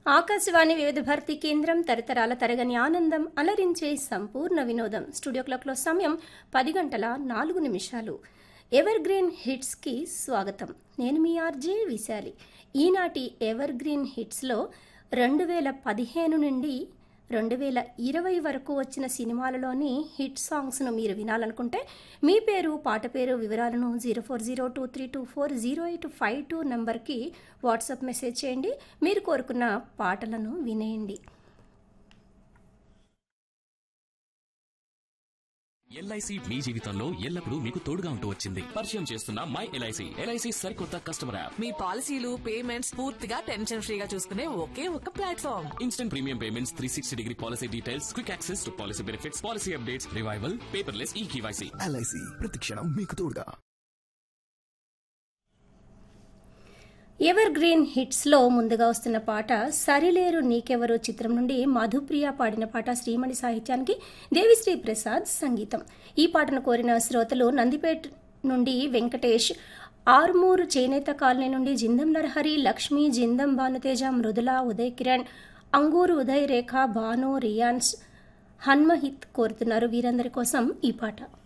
ఆకాశవాణి వివిధ భారతి కేంద్రం తరతరాల తరగని ఆనందం అలరించే సంపూర్ణ వినోదం స్టూడియో క్లాక్లో సమయం పది గంటల నాలుగు నిమిషాలు ఎవర్ గ్రీన్ హిట్స్కి స్వాగతం నేను మీ ఆర్జే విశాలి ఈనాటి ఎవర్ గ్రీన్ హిట్స్లో రెండు వేల పదిహేను నుండి రెండు వేల ఇరవై వరకు వచ్చిన సినిమాలలోని హిట్ సాంగ్స్ను మీరు వినాలనుకుంటే మీ పేరు పాట పేరు వివరాలను zero four zero two three two four zero eight five two నంబర్కి వాట్సాప్ మెసేజ్ చేయండి మీరు కోరుకున్న పాటలను వినేయండి ఎల్ఐసి మీ జీవితంలో ఎల్లప్పుడూ మీకు తోడుగా ఉంటూ వచ్చింది పరిచయం చేస్తున్న మై ఎల్ఐసి ఎల్ఐసి సరికొత్త కస్టమర్ యాప్ మీ పాలసీలు పేమెంట్స్ పూర్తిగా టెన్షన్ ఫ్రీగా చూసుకునే ఒకే ఒక platform instant premium payments three sixty degree policy details quick access to policy benefits policy updates revival paperless e KYC LIC ప్రతిక్షణం మీకు తోడుగా ఎవర్ గ్రీన్ హిట్స్లో ముందుగా వస్తున్న పాట సరిలేరు నీకెవరు చిత్రం నుండి మధుప్రియ పాడిన పాట శ్రీమణి సాహిత్యానికి దేవిశ్రీ ప్రసాద్ సంగీతం ఈ పాటను కోరిన శ్రోతలు నందిపేట్ నుండి వెంకటేష్ ఆర్మూరు చేనేత కాలనీ నుండి జిందం నరహరి లక్ష్మి జిందం భానుతేజ మృదుల ఉదయ్ కిరణ్ అంగూరు ఉదయ్ రేఖ భాను రియాన్స్ హన్మహిత్ కోరుతున్నారు వీరందరి కోసం ఈ పాట